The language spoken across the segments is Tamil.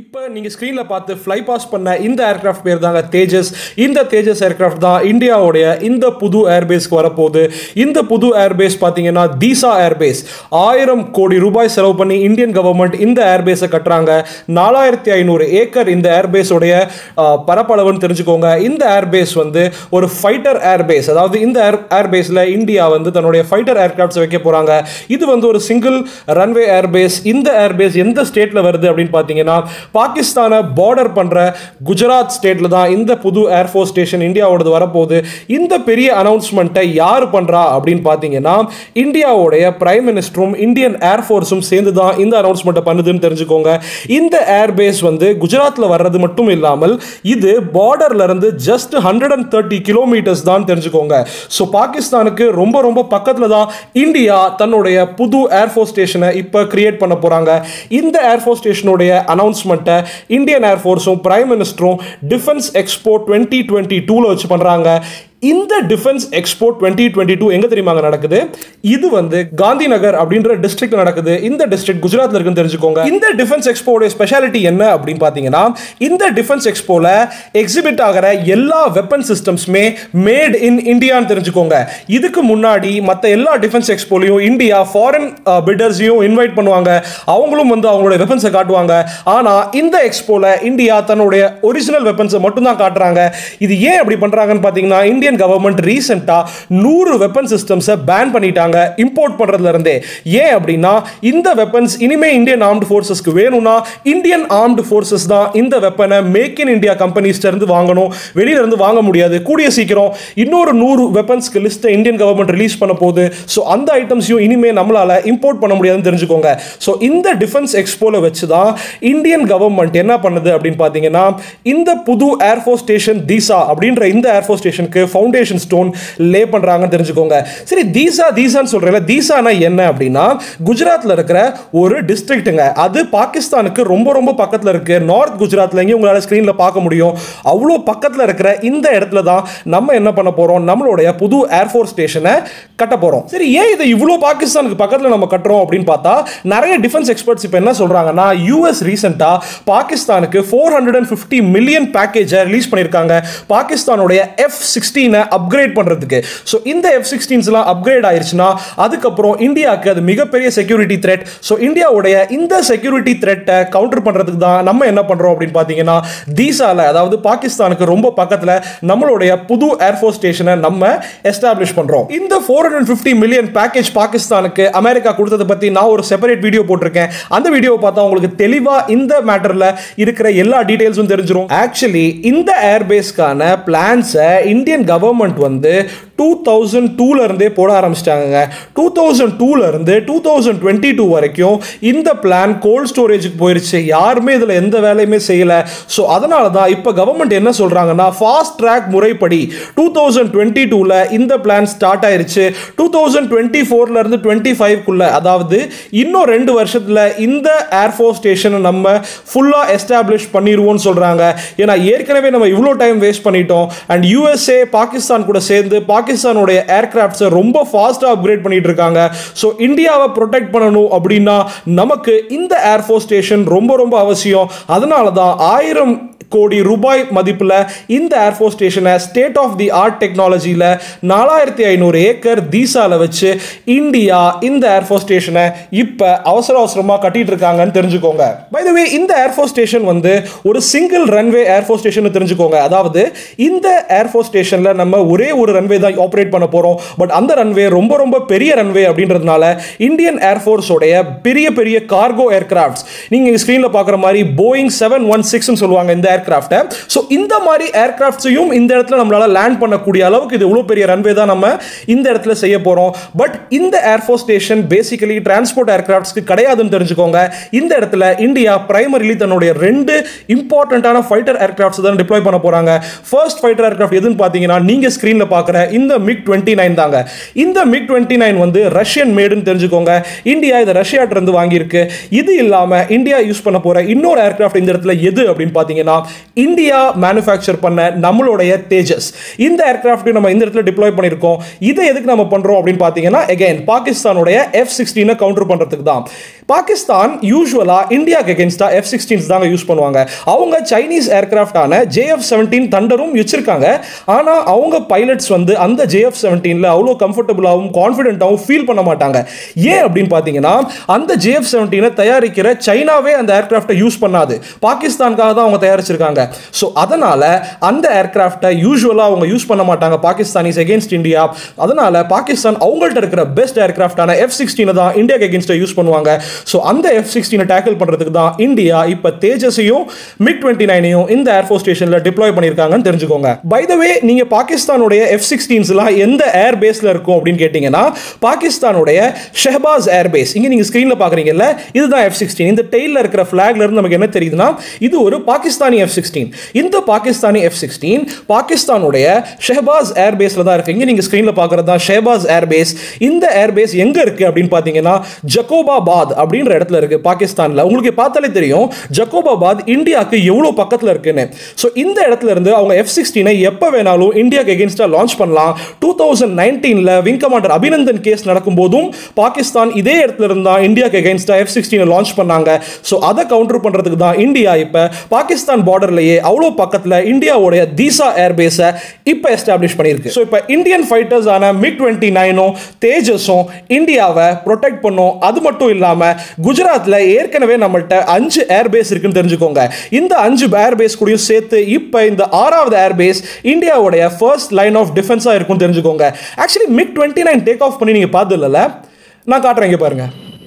இப்போ நீங்கள் ஸ்க்ரீனில் பார்த்து ஃப்ளை பாஸ் பண்ண இந்த ஏர்க்ராஃப்ட் பேர் தாங்க தேஜஸ் இந்த தேஜஸ் ஏர்க்ராஃப்ட் தான் இந்தியாவுடைய இந்த புது ஏர்பேஸ்க்கு வரப்போகுது இந்த புது ஏர்பேஸ் பார்த்தீங்கன்னா தீசா ஏர்பேஸ் ஆயிரம் கோடி ரூபாய் செலவு பண்ணி இந்தியன் கவர்மெண்ட் இந்த ஏர்பேஸை கட்டுறாங்க நாலாயிரத்தி ஐநூறு ஏக்கர் இந்த ஏர்பேஸோடைய பரப்பளவுன்னு தெரிஞ்சுக்கோங்க இந்த ஏர்பேஸ் வந்து ஒரு ஃபைட்டர் ஏர்பேஸ் அதாவது இந்த ஏர் ஏர்பேஸில் இந்தியா வந்து தன்னுடைய ஃபைட்டர் ஏர்க்ராஃப்ட்ஸ் வைக்க போகிறாங்க இது வந்து ஒரு சிங்கிள் ரன்வே ஏர்பேஸ் இந்த ஏர்பேஸ் எந்த ஸ்டேட்டில் வருது அப்படின்னு பார்த்தீங்கன்னா பாகிஸ்தானை பார்டர் பண்ணுற குஜராத் ஸ்டேட்டில் தான் இந்த புது ஏர்ஃபோர்ஸ் ஸ்டேஷன் இந்தியாவோடது வரப்போகுது இந்த பெரிய அனௌன்ஸ்மெண்ட்டை யார் பண்ணுறா அப்படின்னு பார்த்தீங்கன்னா இந்தியாவுடைய பிரைம் மினிஸ்டரும் இந்தியன் ஏர்ஃபோர்ஸும் சேர்ந்து தான் இந்த அனௌன்ஸ்மெண்ட்டை பண்ணுதுன்னு தெரிஞ்சுக்கோங்க இந்த ஏர்பேஸ் வந்து குஜராத்தில் வர்றது மட்டும் இல்லாமல் இது பார்டர்ல இருந்து just hundred and thirty kilometres தான் தெரிஞ்சுக்கோங்க ஸோ பாகிஸ்தானுக்கு ரொம்ப ரொம்ப பக்கத்தில் தான் இந்தியா தன்னுடைய புது ஏர்ஃபோர்ஸ் ஸ்டேஷனை இப்போ கிரியேட் பண்ண போகிறாங்க இந்த ஏர்ஃபோர்ஸ் ஸ்டேஷனுடைய அனௌன்ஸ்மெண்ட்டை இந்தியன் ஏர்ஃபோர்ஸும் பிரைம் மினிஸ்டரும் டிஃபென்ஸ் எக்ஸ்போ டுவெண்ட்டி டுவெண்ட்டி டூவில் வச்சு பண்ணுறாங்க இந்த defence expo twenty twenty two எங்கே தெரியுமாங்க நடக்குது இது வந்து காந்தி நகர் அப்படின்ற டிஸ்ட்ரிக்ட் நடக்குது இந்த டிஸ்ட்ரிக்ட் குஜராத்தில் இருக்குன்னு தெரிஞ்சுக்கோங்க இந்த டிஃபென்ஸ் எக்ஸ்போடைய ஸ்பெஷாலிட்டி என்ன அப்படின்னு பார்த்தீங்கன்னா இந்த டிஃபென்ஸ் எக்ஸ்போவில் எக்ஸிபிட் ஆகிற எல்லா வெப்பன் சிஸ்டம்ஸுமே மேட் இன் இந்தியான்னு தெரிஞ்சுக்கோங்க இதுக்கு முன்னாடி மற்ற எல்லா டிஃபென்ஸ் எக்ஸ்போலையும் இந்தியா ஃபாரின் பிட்டர்ஸையும் இன்வைட் பண்ணுவாங்க அவங்களும் வந்து அவங்களோட வெப்பன்ஸை காட்டுவாங்க ஆனால் இந்த எக்ஸ்போவில் இந்தியா தன்னுடைய ஒரிஜினல் வெப்பன்ஸை மட்டும்தான் காட்டுறாங்க இது ஏன் அப்படி பண்ணுறாங்கன்னு பார்த்தீங்கன்னா இந்தியன் கவர்மெண்ட் ரீசெண்டாக நூறு வெப்பன் சிஸ்டம்ஸை பேன் பண்ணிட்டாங்க இம்போர்ட் பண்ணுறதுல இருந்தே ஏன் அப்படின்னா இந்த வெப்பன்ஸ் இனிமே இந்தியன் ஆர்ம்டு ஃபோர்ஸஸ்க்கு வேணும்னா இந்தியன் ஆர்ம்டு ஃபோர்ஸஸ் தான் இந்த வெப்பனை மேக் இன் இந்தியா கம்பெனிஸ்ட இருந்து வாங்கணும் வெளியில இருந்து வாங்க முடியாது கூடிய சீக்கிரம் இன்னொரு நூறு வெப்பன்ஸ்க்கு லிஸ்ட்டை இந்தியன் கவர்மெண்ட் ரிலீஸ் பண்ண போகுது ஸோ அந்த ஐட்டம்ஸையும் இனிமே நம்மளால இம்போர்ட் பண்ண முடியாதுன்னு தெரிஞ்சுக்கோங்க ஸோ இந்த டிஃபென்ஸ் எக்ஸ்போல வச்சு தான் இந்தியன் கவர்மெண்ட் என்ன பண்ணுது அப்படின்னு பார்த்தீங்கன்னா இந்த புது ஏர்ஃபோர்ஸ் ஸ்டேஷன் தீசா அப்படின்ற இந்த ஏர்ஃபோர்ஸ் ஸ்டேஷனுக்கு ஃபவுண்டேஷன் ஸ்டோன் லே பண்ணுறாங்கன்னு தெரிஞ்சுக்கோங்க சரி தீசா தீசான்னு சொல்கிறேன் தீசானா என்ன அப்படின்னா குஜராத்தில் இருக்கிற ஒரு டிஸ்ட்ரிக்ட்டுங்க அது பாகிஸ்தானுக்கு ரொம்ப ரொம்ப பக்கத்தில் இருக்கு நார்த் குஜராத்தில் எங்கேயும் உங்களால் ஸ்க்ரீனில் பார்க்க முடியும் அவ்வளோ பக்கத்தில் இருக்கிற இந்த இடத்துல தான் நம்ம என்ன பண்ண போகிறோம் நம்மளுடைய புது ஏர்ஃபோர்ஸ் ஸ்டேஷனை கட்ட போகிறோம் சரி ஏன் இதை இவ்வளோ பாகிஸ்தானுக்கு பக்கத்தில் நம்ம கட்டுறோம் அப்படின்னு பார்த்தா நிறைய டிஃபென்ஸ் எக்ஸ்பர்ட்ஸ் இப்போ என்ன சொல்கிறாங்கன்னா யூஎஸ் ரீசெண்டாக பாகிஸ்தானுக்கு four hundred and fifty million பேக்கேஜை ரிலீஸ் பண்ணியிருக்காங்க பாகிஸ்தானுடைய எஃப் சிக்ஸ்டீனை அப்கிரேட் பண்ணுறதுக்கு ஸோ இந்த எஃப் சிக்ஸ்டீன்ஸ்லாம் அப்கிரேட் ஆயிருச்சுன்னா அதுக்கப்புறம் இந்தியாவுக்கு அது மிகப்பெரிய செக்யூரிட்டி த்ரெட் ஸோ இந்தியாவுடைய இந்த செக்யூரிட்டி த்ரெட்டை கவுண்டர் பண்ணுறதுக்கு தான் நம்ம என்ன பண்ணுறோம் அப்படின்னு பார்த்தீங்கன்னா தீசால அதாவது பாகிஸ்தானுக்கு ரொம்ப பக்கத்தில் நம்மளுடைய புது ஏர்ஃபோர்ஸ் ஸ்டேஷனை நம்ம எஸ்டாப்ளிஷ் பண்ணுறோம் இந்த four hundred fifty million package பாகிஸ்தானுக்கு அமெரிக்கா கொடுத்ததை பற்றி நான் ஒரு செப்பரேட் வீடியோ போட்டிருக்கேன் அந்த வீடியோ பார்த்தா உங்களுக்கு தெளிவாக இந்த மேட்டரில் இருக்கிற எல்லா டீட்டெயில்ஸும் தெரிஞ்சிடும் ஆக்சுவலி இந்த ஏர்பேஸ்க்கான பிளான்ஸை இந்தியன் கவர்மெண்ட் வந்து டூ தௌசண்ட் டூலேருந்தே போட ஆரம்பிச்சிட்டாங்க டூ தௌசண்ட் டூலேருந்து டூ தௌசண்ட் டுவெண்ட்டி டூ வரைக்கும் இந்த பிளான் கோல்ட் ஸ்டோரேஜுக்கு போயிருச்சு யாருமே இதில் எந்த வேலையுமே செய்யலை ஸோ அதனால தான் இப்போ கவர்மெண்ட் என்ன சொல்கிறாங்கன்னா ஃபாஸ்ட் ட்ராக் முறைப்படி டூ தௌசண்ட் டுவெண்ட்டி டூவில் இந்த பிளான் ஸ்டார்ட் ஆயிருச்சு டூ தௌசண்ட் டுவெண்ட்டி ஃபோர்லேருந்து டுவெண்ட்டி ஃபைவ்க்குள்ளே அதாவது இன்னும் ரெண்டு வருஷத்தில் இந்த ஏர்ஃபோர்ஸ் ஸ்டேஷனை நம்ம ஃபுல்லாக எஸ்டாப்ளிஷ் பண்ணிடுவோம்னு சொல்கிறாங்க ஏன்னா ஏற்கனவே நம்ம இவ்வளோ டைம் வேஸ்ட் பண்ணிட்டோம் அண்ட் யூஎஸ்ஏ பாகிஸ்தான் கூட சேர்ந்து பாகிஸ்தானுடைய ஏர்கிராஃப்ட்ஸை ரொம்ப ஃபாஸ்ட்டாக அப்கிரேட் பண்ணிட்டு இருக்காங்க ஸோ இந்தியாவை ப்ரொடெக்ட் பண்ணணும் அப்படின்னா நமக்கு இந்த ஏர்ஃபோர்ஸ் ஸ்டேஷன் ரொம்ப ரொம்ப அவசியம் அதனால தான் ஆயிரம் கோடி ரூபாய் மதிப்பில் இந்த ஏர்ஃபோர்ஸ் ஸ்டேஷனை ஸ்டேட் ஆஃப் தி ஆர்ட் டெக்னாலஜியில் நாலாயிரத்தி ஐநூறு ஏக்கர் தீசாவில் வச்சு இந்தியா இந்த ஏர்ஃபோர்ஸ் ஸ்டேஷனை இப்போ அவசர அவசரமாக கட்டிட்டு இருக்காங்கன்னு தெரிஞ்சுக்கோங்க பை த வே இந்த ஏர்ஃபோர்ஸ் ஸ்டேஷன் வந்து ஒரு சிங்கிள் ரன்வே ஏர்ஃபோர்ஸ் ஸ்டேஷன் தெரிஞ்சுக்கோங்க அதாவது இந்த ஏர்ஃபோர்ஸ் ஸ்டேஷனில் நம்ம ஒரே ஒரு ரன்வே தான் ஆப்ரேட் பண்ண போகிறோம் பட் அந்த ரன்வே ரொம்ப ரொம்ப பெரிய ரன்வே அப்படின்றதுனால இந்தியன் ஏர்ஃபோர்ஸோடைய பெரிய பெரிய கார்கோ ஏர்கிராஃப்ட்ஸ் நீங்கள் ஸ்க்ரீனில் பார்க்குற மாதிரி போயிங் செவன் ஒன் சிக்ஸ்னு சொல்லுவாங்க இந்த ஏர்கிராஃப்டை ஸோ இந்த மாதிரி ஏர்கிராஃப்ட்ஸையும் இந்த இடத்துல நம்மளால் லேண்ட் பண்ணக்கூடிய அளவுக்கு இது இவ்வளோ பெரிய ரன்வே தான் நம்ம இந்த இடத்துல செய்ய போகிறோம் பட் இந்த ஏர்ஃபோர்ஸ் ஸ்டேஷன் பேசிக்கலி டிரான்ஸ்போர்ட் ஏர்கிராஃப்ட்ஸ்க்கு கிடையாதுன்னு தெரிஞ்சுக்கோங்க இந்த இடத்துல இந்தியா பிரைமரிலி தன்னுடைய ரெண்டு இம்பார்ட்டண்ட்டான ஃபைட்டர் ஏர்கிராஃப்ட்ஸ் தான் டிப்ளாய் பண்ண போகிறாங்க ஃபர்ஸ்ட் ஃபைட்டர் ஏர்கிராஃப்ட் எதுன்னு பார்த்தீங்கன்னா நீங்கள் ஸ்க்ரீனில் பார்க்குற இந்த மிக் டுவெண்ட்டி நைன் தாங்க இந்த மிக் டுவெண்ட்டி நைன் வந்து ரஷ்யன் மேடுன்னு தெரிஞ்சுக்கோங்க இந்தியா இதை ரஷ்யாட்டிருந்து வாங்கியிருக்கு இது இல்லாமல் இந்தியா யூஸ் பண்ண போகிற இன்னொரு ஏர்கிராஃப்ட் இந்த இடத்துல எது அப்படின்னு பார்த்தீங்கன்னா இந்தியா மேனுஃபேக்சர் பண்ண நம்மளுடைய தேஜஸ் இந்த ஏர்கிராஃப்ட் நம்ம இந்த இடத்துல டிப்ளாய் பண்ணியிருக்கோம் இதை எதுக்கு நம்ம பண்றோம் அப்படின்னு பார்த்தீங்கன்னா எகைன் பாகிஸ்தானுடைய எஃப் சிக்ஸ்டீனை கவுண்டர் பண்றதுக்கு தான் பாகிஸ்தான் யூஸ்வலா இந்தியாவுக்கு அகேன்ஸ்டா எஃப் சிக்ஸ்டீன்ஸ் தாங்க யூஸ் பண்ணுவாங்க அவங்க சைனீஸ் ஏர்கிராஃப்டான ஜேஎஃப் செவன்டீன் தண்டரும் வச்சிருக்காங்க ஆனா அவங்க பைலட்ஸ் வந்து அந்த ஜேஎஃப் செவன்டீன்ல அவ்வளோ கம்ஃபர்டபுளாகவும் கான்ஃபிடென்ட்டாகவும் ஃபீல் பண்ண மாட்டாங்க ஏன் அப்படின்னு பார்த்தீங்கன்னா அந்த ஜேஎஃப் செவன்டீனை தயாரிக்கிற சைனாவே அந்த ஏர்கிராஃப்டை யூஸ் பண்ணாது பாகிஸ்தானுக்காக தான் அவங்க தயாரிச்சிருக்காங்க ஸோ அதனால அந்த ஏர்கிராஃப்டை யூஸ்வலாக அவங்க யூஸ் பண்ண மாட்டாங்க பாகிஸ்தானிஸ் எகேன்ஸ்ட் இந்தியா அதனால பாகிஸ்தான் அவங்கள்ட்ட இருக்கிற பெஸ்ட் ஏர்கிராஃப்டான எஃப் சிக்ஸ்டீனை தான் இந்தியாக்கு எகேன்ஸ்டை யூஸ் பண்ணுவாங்க ஸோ அந்த எஃப் சிக்ஸ்டீனை டேக்கிள் பண்ணுறதுக்கு தான் இந்தியா இப்போ தேஜஸையும் மிக் டுவெண்ட்டி நைனையும் இந்த ஏர்ஃபோர்ஸ் ஸ்டேஷனில் டிப்ளாய் பண்ணியிருக்காங்கன்னு தெரிஞ்சுக்கோங்க பை த வே நீங்கள் பாகிஸ்தானுடைய எஃப் சிக்ஸ்டீன்ஸ்லாம் எந்த ஏர் பேஸில் இருக்கும் அப்படின்னு கேட்டிங்கன்னா பாகிஸ்தானுடைய ஷெஹபாஸ் ஏர் பேஸ் இங்கே நீங்கள் ஸ்க்ரீனில் பார்க்குறீங்கல்ல இதுதான் எஃப் சிக்ஸ்டீன் இந்த டெய்லில் இருக்கிற ஃப்ளாக்ல இருந்து நமக்கு என்ன தெரியுதுன்னா இது ஒரு பாகிஸ்தானி எஃப் சிக்ஸ்டீன் இந்த பாகிஸ்தானி எஃப் சிக்ஸ்டீன் பாகிஸ்தானுடைய ஷெஹபாஸ் ஏர் பேஸில் தான் இருக்கு இங்கே நீங்கள் ஸ்க்ரீனில் பார்க்குறது தான் ஷெஹபாஸ் ஏர் பேஸ் இந்த ஏர் பேஸ் எங்கே இருக்குது அப்படின்னு பார்த்தீங்கன்னா ஜக்கோபாபாத் அப்படின்ற இடத்துல இருக்கு பாகிஸ்தானில் உங்களுக்கு பார்த்தாலே தெரியும் ஜக்கோபாபாத் இந்தியாவுக்கு எவ்வளோ பக்கத்தில் இருக்குன்னு ஸோ இந்த இடத்துல இருந்து அவங்க எஃப் சிக்ஸ்டீனை எப்போ வேணாலும் இந்தியாவுக்கு எகென்ஸ்டாக லான்ச் பண்ணலாம் டூ தௌசண்ட் நைன்டீனில் விங் கமாண்டர் அபிநந்தன் கேஸ் நடக்கும்போதும் பாகிஸ்தான் இதே இடத்துல இருந்தா இந்தியாவுக்கு எகென்ஸ்டாக எஃப் சிக்ஸ்டீனை லான்ச் பண்ணாங்க ஸோ அதை கவுண்டர் பண்ணுறதுக்கு தான் இந்தியா இப்போ பாகிஸ்தான் பார்டர்லேயே அவ்வளோ பக்கத்தில் இந்தியாவுடைய தீசா ஏர்பேஸை இப்போ எஸ்டாப்ளிஷ் பண்ணியிருக்கு ஸோ இப்போ இந்தியன் ஃபைட்டர்ஸ் ஆன மிக் டுவெண்ட்டி நைனும் தேஜஸும் இந்தியாவை ப்ரொடெக்ட் பண்ணும் அது மட்டும் இல்லாமல் குஜராத்தில் ஏற்கனவே நம்மள்ட்ட அஞ்சு ஏர்பேஸ் இருக்குன்னு தெரிஞ்சுக்கோங்க இந்த அஞ்சு ஏர்பேஸ் கூடயும் சேர்த்து இப்போ இந்த ஆறாவது ஏர்பேஸ் இந்தியாவுடைய ஃபர்ஸ்ட் லைன் ஆஃப் டிஃபென்ஸாக இருக்கும்னு தெரிஞ்சுக்கோங்க actually MiG twenty nine take off பண்ணி நீங்கள் பார்த்தது இல்லைல்ல நான் காட்டுறேன் இங்கே பாருங்க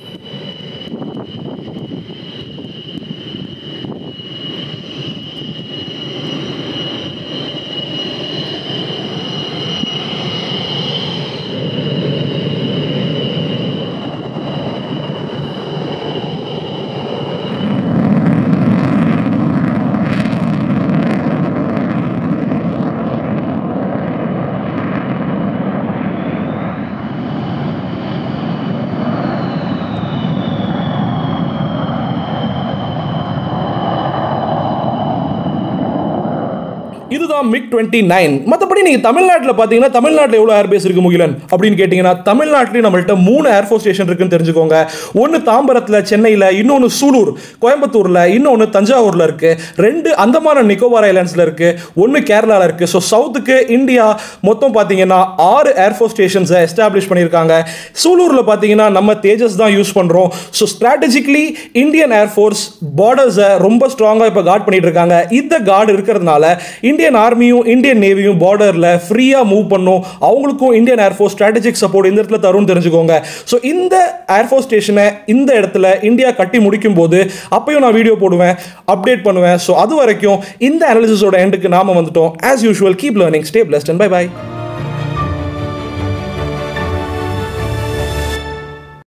இதுதான் மிக் டுவெண்ட்டி நைன் மற்றபடி நீங்கள் தமிழ்நாட்டில் பார்த்தீங்கன்னா தமிழ்நாட்டில் எவ்வளோ ஏர்பேஸ் இருக்கு முகிலன் அப்படின்னு கேட்டிங்கன்னா தமிழ்நாட்டிலையும் நம்மள்ட்ட மூணு ஏர்ஃபோர்ஸ் ஸ்டேஷன் இருக்குன்னு தெரிஞ்சுக்கோங்க ஒன்று தாம்பரத்தில் சென்னையில் இன்னொன்று சூலூர் கோயம்புத்தூரில் இன்னொன்று தஞ்சாவூரில் இருக்கு ரெண்டு அந்தமான நிக்கோபார் ஐலாண்ட்ஸில் இருக்கு ஒன்று கேரளாவில் இருக்கு ஸோ சவுத்துக்கு இந்தியா மொத்தம் பார்த்தீங்கன்னா ஆறு ஏர்ஃபோர்ஸ் ஸ்டேஷன்ஸை எஸ்டாப்ளிஷ் பண்ணியிருக்காங்க சூலூரில் பார்த்தீங்கன்னா நம்ம தேஜஸ் தான் யூஸ் பண்ணுறோம் ஸோ ஸ்ட்ராட்டஜிக்கலி இந்தியன் ஏர்ஃபோர்ஸ் பார்டர்ஸை ரொம்ப ஸ்ட்ராங்காக இப்போ கார்ட் பண்ணிட்டு இருக்காங்க இந்த கார்டு இருக்கிறதுனால இந்தியன் ஆர்மியும் இந்தியன் நேவியும் பார்டரில் ஃப்ரீயாக மூவ் பண்ணும் அவங்களுக்கும் இந்தியன் ஏர்ஃபோர்ஸ் ஸ்ட்ராட்டஜிக் சப்போர்ட் இந்த இடத்துல தரும்னு தெரிஞ்சுக்கோங்க ஸோ இந்த ஏர்ஃபோர்ஸ் ஸ்டேஷனை இந்த இடத்துல இந்தியா கட்டி முடிக்கும் போது அப்பயும் நான் வீடியோ போடுவேன் அப்டேட் பண்ணுவேன் ஸோ அது வரைக்கும் இந்த அனாலிசிஸோட எண்டுக்கு நாம வந்துட்டோம் as usual keep learning stay blessed and bye by